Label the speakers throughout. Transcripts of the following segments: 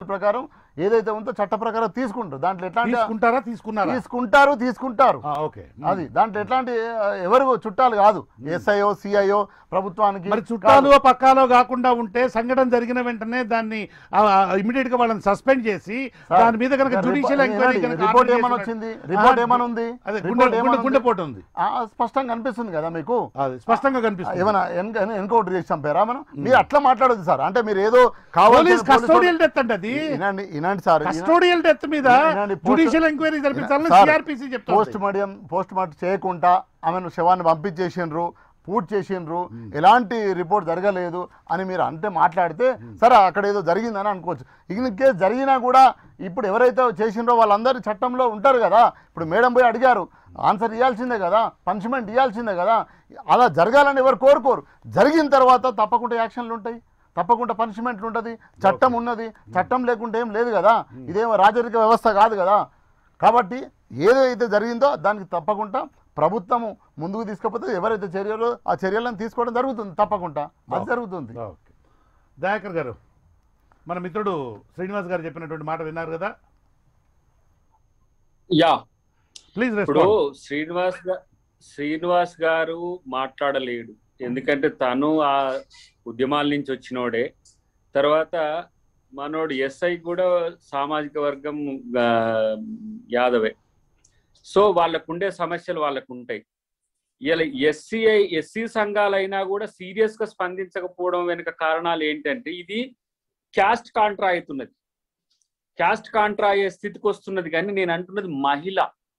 Speaker 1: ప్రకారం ఏదైతే ఉందో చట్ట ప్రకారం తీసుకుంటారు దాంట్లో ఎట్లాంటి
Speaker 2: తీసుకుంటారా తీసుకున్నారా
Speaker 1: తీసుకుంటారు తీసుకుంటారు
Speaker 2: ఆ, ఓకే
Speaker 1: అది దాంట్లో ఎట్లాంటి ఆ, ఎవరు చుట్టాలు కాదు ఎస్ఐఓ సిఐఓ ప్రభుత్వానికి
Speaker 2: మరి చుట్టాలు పక్కాలో కాకుండా ఉంటే సంఘటన జరిగిన వెంటనే దాన్ని ఇమీడియట్ గా వాళ్ళని సస్పెండ్ చేసి
Speaker 1: సార్,
Speaker 2: దాని మీద కనుక
Speaker 1: రిపో-
Speaker 2: జుడిషియల్ ఎంక్వైరీ
Speaker 1: వినండి,
Speaker 2: కనుక
Speaker 1: రిపోర్ట్
Speaker 2: ఆర్డర్
Speaker 1: ఏమని
Speaker 2: చేసినట్టు-
Speaker 1: వచ్చింది రిపోర్ట్
Speaker 2: ఆ,
Speaker 1: ఏమని ఉంది
Speaker 2: అదే
Speaker 1: రిపోర్ట్
Speaker 2: గుండె
Speaker 1: ఏమని
Speaker 2: గుండె
Speaker 1: ఉంది?
Speaker 2: గుండెపోటు ఉంది
Speaker 1: ఆ, స్పష్టంగా కనిపిస్తుంది కదా మీకు
Speaker 2: అది స్పష్టంగా కనిపిస్తుంది
Speaker 1: ఏమైనా ఎన్కౌంటర్ చేసి చంపారా మనం మీరు అట్లా మాట్లాడదు సార్ అంటే మీరు ఏదో కావాలి
Speaker 2: పోలీస్ కస్టోడియల్ డెత్ అంటే అది
Speaker 1: వినండి వినండి సార్
Speaker 2: కస్టోడియల్ డెత్ మీద
Speaker 1: వినండి, పోస్ట్-
Speaker 2: జుడిషియల్ ఎంక్వైరీ జరిపించాలని
Speaker 1: సార్,
Speaker 2: సిఆర్పిసి
Speaker 1: పోస్ట్
Speaker 2: చెప్తారు
Speaker 1: మార్టం పోస్ట్ మార్టం చేయకుండా ఆమెను శవాన్ని పంపించేసిండ్రు పూర్తి చేసిండ్రు ఎలాంటి రిపోర్ట్ జరగలేదు అని మీరు అంటే మాట్లాడితే సరే అక్కడ ఏదో జరిగిందని అనుకోవచ్చు ఇన్ కేసు జరిగినా కూడా ఇప్పుడు ఎవరైతే చేసిండ్రో వాళ్ళందరూ చట్టంలో ఉంటారు కదా ఇప్పుడు మేడం పోయి అడిగారు ఆన్సర్ ఇవ్వాల్సిందే కదా పనిష్మెంట్ ఇవ్వాల్సిందే కదా అలా జరగాలని ఎవరు కోరుకోరు జరిగిన తర్వాత తప్పకుండా యాక్షన్లు ఉంటాయి తప్పకుండా పనిష్మెంట్లు ఉంటుంది చట్టం ఉన్నది చట్టం లేకుంటే ఏం లేదు కదా ఇదేమో రాజరిక వ్యవస్థ కాదు కదా కాబట్టి ఏదైతే జరిగిందో దానికి తప్పకుండా ప్రభుత్వము ముందుకు తీసుకపోతే ఎవరైతే చర్యలు ఆ చర్యలను తీసుకోవడం జరుగుతుంది తప్పకుండా అది జరుగుతుంది
Speaker 2: ఓకే దయాకర్ గారు మన మిత్రుడు శ్రీనివాస్ గారు చెప్పినటువంటి మాట విన్నారు కదా
Speaker 3: యా
Speaker 2: ప్లీజ్
Speaker 3: ఇప్పుడు
Speaker 2: రెస్పాండ్
Speaker 3: శ్రీనివాస్ గా- శ్రీనివాస్ గారు మాట్లాడలేడు ఎందుకంటే తను ఆ ఉద్యమాల నుంచి వచ్చినోడే తర్వాత మనోడు ఎస్ఐ కూడా సామాజిక వర్గం ఆ, యాదవే సో వాళ్ళకుండే సమస్యలు వాళ్ళకు ఉంటాయి ఇలా ఎస్సీఐ ఎస్సీ సంఘాలైనా కూడా సీరియస్ గా స్పందించకపోవడం వెనుక కారణాలు ఏంటంటే ఇది క్యాస్ట్ కాంట్రా అవుతున్నది క్యాస్ట్ కాంట్రా అయ్యే స్థితికి వస్తున్నది కానీ నేను అంటున్నది మహిళ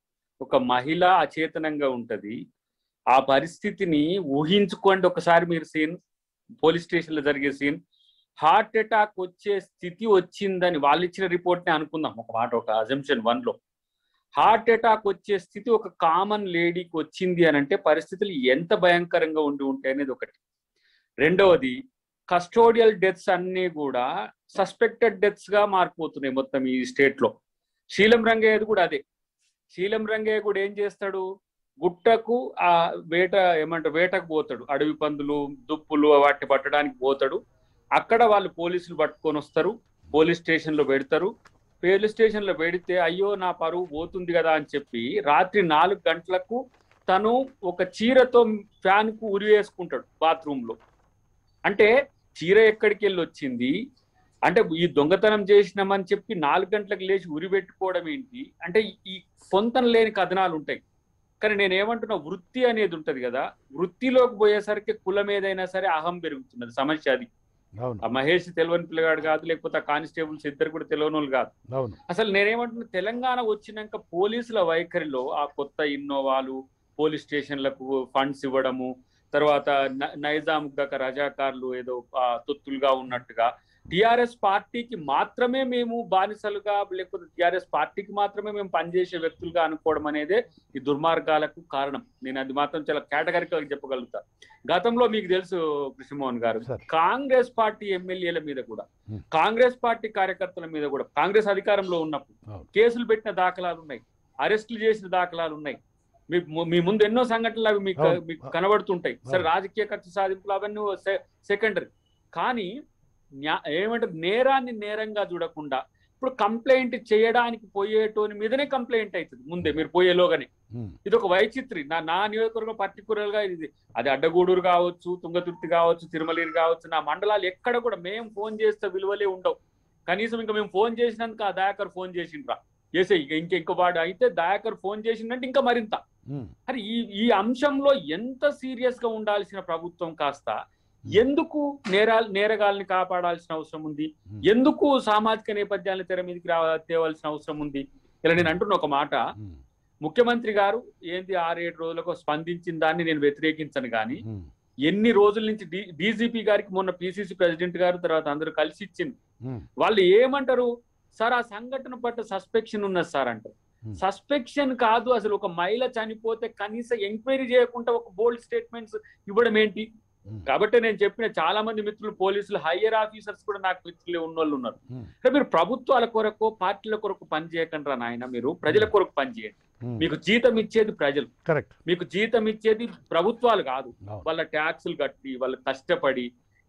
Speaker 3: ఒక మహిళ అచేతనంగా ఉంటది ఆ పరిస్థితిని ఊహించుకోండి ఒకసారి మీరు సీన్ పోలీస్ స్టేషన్ లో జరిగే సీన్ హార్ట్ అటాక్ వచ్చే స్థితి వచ్చిందని వాళ్ళు ఇచ్చిన రిపోర్ట్ ని అనుకుందాం ఒక మాట ఒక అజంప్షన్ వన్ లో హార్ట్ అటాక్ వచ్చే స్థితి ఒక కామన్ లేడీకి వచ్చింది అని అంటే పరిస్థితులు ఎంత భయంకరంగా ఉండి ఉంటాయి అనేది ఒకటి రెండవది కస్టోడియల్ డెత్స్ అన్ని కూడా సస్పెక్టెడ్ డెత్స్ గా మారిపోతున్నాయి మొత్తం ఈ స్టేట్ లో శీలం రంగయ్యది కూడా అదే శీలం రంగయ్య కూడా ఏం చేస్తాడు గుట్టకు ఆ వేట ఏమంటారు వేటకు పోతాడు అడవి పందులు దుప్పులు వాటిని పట్టడానికి పోతాడు అక్కడ వాళ్ళు పోలీసులు పట్టుకొని వస్తారు పోలీస్ స్టేషన్ లో పెడతారు పోలీస్ స్టేషన్ లో పెడితే అయ్యో నా పరువు పోతుంది కదా అని చెప్పి రాత్రి నాలుగు గంటలకు తను ఒక చీరతో ఫ్యాన్ కు ఉరి వేసుకుంటాడు బాత్రూమ్ లో అంటే చీర ఎక్కడికి వెళ్ళి వచ్చింది అంటే ఈ దొంగతనం చేసినామని చెప్పి నాలుగు గంటలకు లేచి ఉరి పెట్టుకోవడం ఏంటి అంటే ఈ- ఈ పొంతన లేని కథనాలు ఉంటాయి కానీ నేను ఏమంటున్నా వృత్తి అనేది ఉంటది కదా వృత్తిలోకి పోయేసరికి కులం ఏదైనా సరే అహం పెరుగుతున్నది సమస్య అది
Speaker 2: అవును
Speaker 3: ఆ మహేష్ తెలియని పిల్లగాడు కాదు లేకపోతే ఆ కానిస్టేబుల్స్ ఇద్దరు కూడా తెలియని వాళ్ళు కాదు
Speaker 2: అవును
Speaker 3: అసలు నేనేమంటున్నా తెలంగాణ వచ్చినాక పోలీసుల వైఖరిలో ఆ కొత్త ఇన్నోవాలు పోలీస్ స్టేషన్లకు ఫండ్స్ ఇవ్వడము తర్వాత న- నైజాం గక రజాకార్లు ఏదో ఆ, తొత్తులుగా ఉన్నట్టుగా టిఆర్ఎస్ పార్టీకి మాత్రమే మేము బానిసలుగా లేకపోతే టిఆర్ఎస్ పార్టీకి మాత్రమే మేము పనిచేసే వ్యక్తులుగా అనుకోవడం అనేదే ఈ దుర్మార్గాలకు కారణం నేను అది మాత్రం చాలా కేటగరికల్ చెప్పగలుగుతా గతంలో మీకు తెలుసు కృష్ణమోహన్ గారు
Speaker 2: సార్
Speaker 3: కాంగ్రెస్ పార్టీ ఎమ్మెల్యేల మీద కూడా
Speaker 2: Hmm.
Speaker 3: కాంగ్రెస్ పార్టీ కార్యకర్తల మీద కూడా కాంగ్రెస్ అధికారంలో ఉన్నప్పుడు
Speaker 2: అవును.
Speaker 3: కేసులు పెట్టిన దాఖలాలు ఉన్నాయి అరెస్టులు చేసిన దాఖలాలు ఉన్నాయి మీ మీ ముందు ఎన్నో సంఘటనలు అవి మీకు
Speaker 2: అవును.
Speaker 3: మీకు కనబడుతుంటాయి సరే
Speaker 2: అవును.
Speaker 3: రాజకీయ కక్ష సాధింపులు అవన్నీ సెకండరీ కానీ న్యా- ఏమంటారు నేరాన్ని నేరంగా చూడకుండా ఇప్పుడు కంప్లైంట్ చేయడానికి పోయేటోని మీదనే కంప్లైంట్ అవుతుంది ముందే మీరు పోయేలోగానే
Speaker 2: ఉమ్.
Speaker 3: ఇది ఒక వైచిత్రి నా నా నియోజకవర్గం పర్టికులర్ గా ఇది అది అడ్డగూడూరు కావచ్చు తుంగతుర్తి కావచ్చు తిరుమలగిరి కావచ్చు నా మండలాలు ఎక్కడ కూడా మేము ఫోన్ చేస్తే విలువలే ఉండవు కనీసం ఇంకా మేము ఫోన్ చేసినందుకు ఆ దయాకర్ ఫోన్ చేసిండ్రా చేసే ఇక ఇంక ఇంకో వాడు అయితే దయాకర్ ఫోన్ చేసిందంటే ఇంకా మరింత
Speaker 2: ఉమ్.
Speaker 3: అరే ఈ ఈ అంశంలో ఎంత సీరియస్ గా ఉండాల్సిన ప్రభుత్వం కాస్త ఎందుకు నేరాలు నేరగాల్ని కాపాడాల్సిన అవసరం ఉంది
Speaker 2: ఉమ్.
Speaker 3: ఎందుకు సామాజిక నేపథ్యాన్ని తెర మీదకి రా తేవాల్సిన అవసరం ఉంది ఇలా నేను అంటున్న ఒక మాట
Speaker 2: ఉమ్.
Speaker 3: ముఖ్యమంత్రి గారు ఏంది ఆరేడు రోజులకు స్పందించిన దాన్ని నేను వ్యతిరేకించను కానీ
Speaker 2: ఉమ్.
Speaker 3: ఎన్ని రోజుల నుంచి డీజీపీ గారికి మొన్న పిసిసి ప్రెసిడెంట్ గారు తర్వాత అందరూ కలిసి ఇచ్చింది
Speaker 2: ఉమ్.
Speaker 3: వాళ్ళు ఏమంటారు సార్ ఆ సంఘటన పట్ల సస్పెక్షన్ ఉన్నది సార్ అంటారు
Speaker 2: Hmm.
Speaker 3: సస్పెక్షన్ కాదు అసలు ఒక మహిళ చనిపోతే కనీసం ఎంక్వైరీ చేయకుండా ఒక బోల్డ్ స్టేట్మెంట్స్ ఇవ్వడం ఏంటి
Speaker 2: ఉమ్.
Speaker 3: కాబట్టి నేను చెప్పిన చాలా మంది మిత్రులు పోలీసులు హయ్యర్ ఆఫీసర్స్ కూడా నాకు మిత్రులు ఉన్నోళ్ళు ఉన్నారు
Speaker 2: ఉమ్.
Speaker 3: అంటే మీరు ప్రభుత్వాల కొరకు పార్టీల కొరకు పని చేయకండి రా నాయన మీరు ప్రజల కొరకు పని చేయండి
Speaker 2: ఉమ్.
Speaker 3: మీకు జీతం ఇచ్చేది ప్రజలు
Speaker 2: కరెక్ట్
Speaker 3: మీకు జీతం ఇచ్చేది ప్రభుత్వాలు కాదు
Speaker 2: అవును.
Speaker 3: వాళ్ళ ట్యాక్సులు కట్టి వాళ్ళు కష్టపడి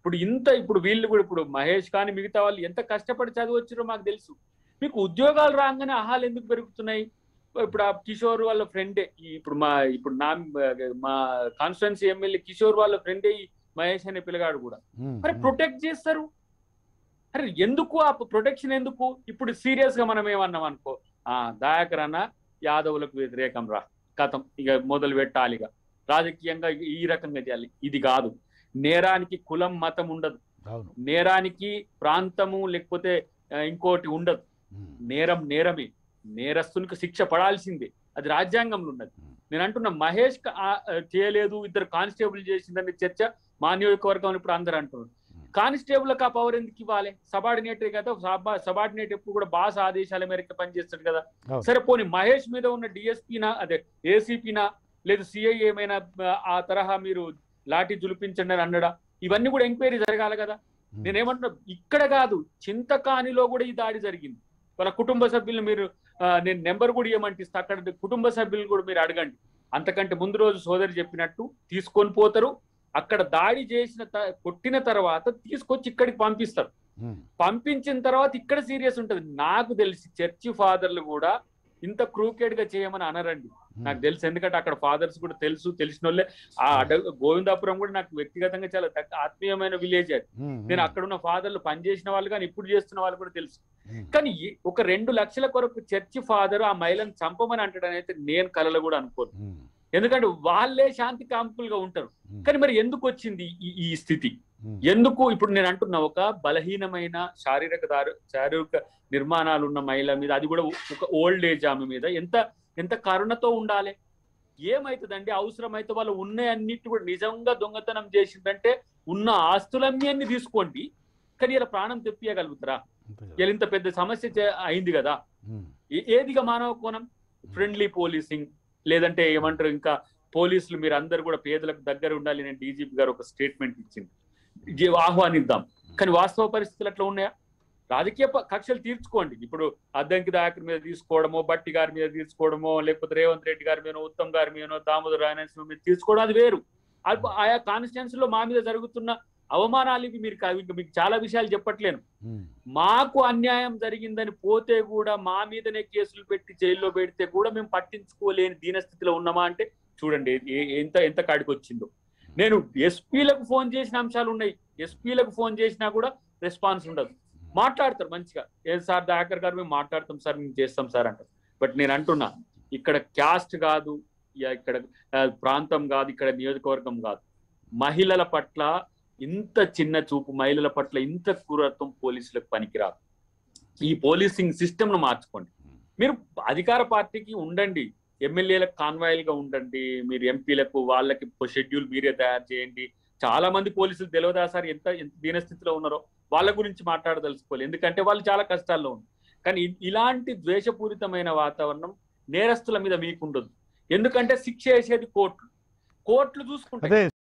Speaker 3: ఇప్పుడు ఇంత ఇప్పుడు వీళ్ళు కూడా ఇప్పుడు మహేష్ కానీ మిగతా వాళ్ళు ఎంత కష్టపడి చదివచ్చారో మాకు తెలుసు మీకు ఉద్యోగాలు రాగానే ఆహాలు ఎందుకు పెరుగుతున్నాయి ఇప్పుడు ఆ కిషోర్ వాళ్ళ ఫ్రెండే ఇప్పుడు మా ఇప్పుడు నా మా కాన్స్టిట్యున్సీ ఎమ్మెల్యే కిషోర్ వాళ్ళ ఫ్రెండే ఈ మహేష్ అనే పిల్లగాడు కూడా
Speaker 2: ఉమ్,
Speaker 3: మరి
Speaker 2: ఉమ్.
Speaker 3: ప్రొటెక్ట్ చేస్తారు అరే ఎందుకు ఆ ప్రొటెక్షన్ ఎందుకు ఇప్పుడు సీరియస్ గా మనం ఏమన్నాం అనుకో ఆ దయాకర్ అన్న యాదవులకు వ్యతిరేకం రా కథం ఇక మొదలు పెట్టాలిగా రాజకీయంగా ఈ రకంగా చేయాలి ఇది కాదు నేరానికి కులం మతం ఉండదు
Speaker 2: అవును
Speaker 3: నేరానికి ప్రాంతము లేకపోతే ఆ, ఇంకోటి ఉండదు
Speaker 2: ఉమ్,
Speaker 3: నేరం నేరమే నేరస్తునికి శిక్ష పడాల్సిందే అది రాజ్యాంగంలో ఉన్నది
Speaker 2: Hmm.
Speaker 3: నేను అంటున్నా మహేష్ క- ఆ, ఆ, చేయలేదు ఇద్దరు కానిస్టేబుల్ చేసిందనే చర్చ మా నియోజకవర్గం ఇప్పుడు అందరూ అంటున్నారు
Speaker 2: Hmm.
Speaker 3: కానిస్టేబుల్ ఆ పవర్ ఎందుకు ఇవ్వాలి సబార్డినేటే కదా సబార్డినేట్ ఎప్పుడు కూడా బాస్ ఆదేశాల మేరకు పనిచేస్తాడు కదా
Speaker 2: అవును.
Speaker 3: సరే పోనీ మహేష్ మీద ఉన్న డిఎస్పీనా అదే ఏసీపీనా లేదు సిఐ ఏమైనా ఆ, ఆ తరహా మీరు లాఠీ జులిపించండి అని అన్నడా ఇవన్నీ కూడా ఎంక్వైరీ జరగాలి కదా
Speaker 2: ఉమ్.
Speaker 3: నేనేమంటున్నా ఇక్కడ కాదు చింతకానిలో కూడా ఈ దాడి జరిగింది వాళ్ళ కుటుంబ సభ్యులు మీరు ఆ, నేను నెంబర్ కూడా ఇవ్వమంటిస్తా అక్కడ కుటుంబ సభ్యులు కూడా మీరు అడగండి అంతకంటే ముందు రోజు సోదరి చెప్పినట్టు తీసుకొని పోతారు అక్కడ దాడి చేసిన త- కొట్టిన తర్వాత తీసుకొచ్చి ఇక్కడికి పంపిస్తారు
Speaker 2: ఉమ్,
Speaker 3: పంపించిన తర్వాత ఇక్కడ సీరియస్ ఉంటది నాకు తెలిసి చర్చి ఫాదర్లు కూడా ఇంత క్రూకెడ్ గా చేయమని అనరండి నాకు తెలుసు ఎందుకంటే అక్కడ ఫాదర్స్ కూడా తెలుసు తెలిసిన వాళ్ళే ఆ అడ గోవిందాపురం కూడా నాకు వ్యక్తిగతంగా చాలా దగ్గ- ఆత్మీయమైన విలేజ్ అది
Speaker 2: ఉమ్,
Speaker 3: నేను
Speaker 2: ఉమ్,
Speaker 3: అక్కడ ఉన్న ఫాదర్లు పనిచేసిన వాళ్ళు కానీ ఇప్పుడు చేస్తున్న వాళ్ళు కూడా తెలుసు
Speaker 2: ఉమ్.
Speaker 3: కానీ ఈ- ఒక రెండు లక్షల కొరకు చర్చి ఫాదర్ ఆ మహిళను చంపమని అంటాడని అయితే నేను కలలో కూడా అనుకోను
Speaker 2: ఉమ్,
Speaker 3: ఎందుకంటే వాళ్ళే శాంతి కాంపులుగా ఉంటారు
Speaker 2: ఉమ్,
Speaker 3: కానీ మరి ఎందుకు వచ్చింది ఈ ఈ స్థితి
Speaker 2: ఉమ్,
Speaker 3: ఎందుకు ఇప్పుడు నేను అంటున్నా ఒక బలహీనమైన శారీరక దారు శారీరక నిర్మాణాలు ఉన్న మహిళ మీద అది కూడా ఒక ఓల్డ్ ఏజ్ ఆమె మీద ఎంత ఎంత కరుణతో ఉండాలి ఏమైతుందండి అవసరమైతే వాళ్ళు ఉన్నాయన్నిటి కూడా నిజంగా దొంగతనం చేసిందంటే ఉన్న ఆస్తులన్నీ అన్ని తీసుకోండి కానీ ఇలా ప్రాణం తెప్పియగలుగుతారా
Speaker 2: అంతే కదా.
Speaker 3: ఇలా ఇంత పెద్ద సమస్య చే- అయింది కదా
Speaker 2: ఉమ్,
Speaker 3: ఏ- ఏదిగా మానవ కోణం ఫ్రెండ్లీ పోలీసింగ్ లేదంటే ఏమంటారు ఇంకా పోలీసులు మీరు అందరు కూడా పేదలకు దగ్గర ఉండాలి నేను డీజీపీ గారు ఒక స్టేట్మెంట్ ఇచ్చింది ఇది ఆహ్వానిద్దాం కానీ వాస్తవ పరిస్థితులు అట్లా ఉన్నాయా రాజకీయ ప- కక్షలు తీర్చుకోండి ఇప్పుడు అద్దంకి దాకర్ మీద తీసుకోవడమో బట్టి గారి మీద తీసుకోవడమో లేకపోతే రేవంత్ రెడ్డి గారి మీద ఉత్తమ్ గారి మీదనో దామోదర్ రాయనసింహ మీద తీసుకోవడం అది వేరు అది ఆయా కాన్స్టిట్యున్సీ లో మా మీద జరుగుతున్న అవమానాలు ఇవి మీరు కా- ఇంకా మీకు చాలా విషయాలు చెప్పట్లేను
Speaker 2: ఉమ్,
Speaker 3: మాకు అన్యాయం జరిగిందని పోతే కూడా మా మీదనే కేసులు పెట్టి జైల్లో పెడితే కూడా మేము పట్టించుకోలేని దీనస్థితిలో ఉన్నామా అంటే చూడండి ఏ- ఎంత ఎంత కాడికి వచ్చిందో నేను ఎస్పీలకు ఫోన్ చేసిన అంశాలు ఉన్నాయి ఎస్పీలకు ఫోన్ చేసినా కూడా రెస్పాన్స్ ఉండదు మాట్లాడతారు మంచిగా ఏ సార్ దాకర్ గారు మేము మాట్లాడతాం సార్ మేము చేస్తాం సార్ అంటారు బట్ నేను అంటున్నా ఇక్కడ క్యాస్ట్ కాదు ఇక ఇక్కడ ఆ, ప్రాంతం కాదు ఇక్కడ నియోజకవర్గం కాదు మహిళల పట్ల ఇంత చిన్న చూపు మహిళల పట్ల ఇంత క్రూరత్వం పోలీసులకు పనికిరాదు ఈ పోలీసింగ్ సిస్టమ్ ను మార్చుకోండి మీరు అధికార పార్టీకి ఉండండి ఎమ్మెల్యేలకు కాన్వాయిల్ గా ఉండండి మీరు ఎంపీలకు వాళ్ళకి షెడ్యూల్ మీరే తయారు చేయండి చాలా మంది పోలీసులు తెలియదా సార్ ఎంత ఎంత దీనస్థితిలో ఉన్నారో వాళ్ళ గురించి మాట్లాడదలుచుకోవాలి ఎందుకంటే వాళ్ళు చాలా కష్టాల్లో ఉన్నారు కానీ ఇ- ఇలాంటి ద్వేషపూరితమైన వాతావరణం నేరస్తుల మీద మీకు ఉండదు ఎందుకంటే శిక్ష వేసేది కోర్టులు కోర్టులు చూసుకుంటాయి
Speaker 2: అదే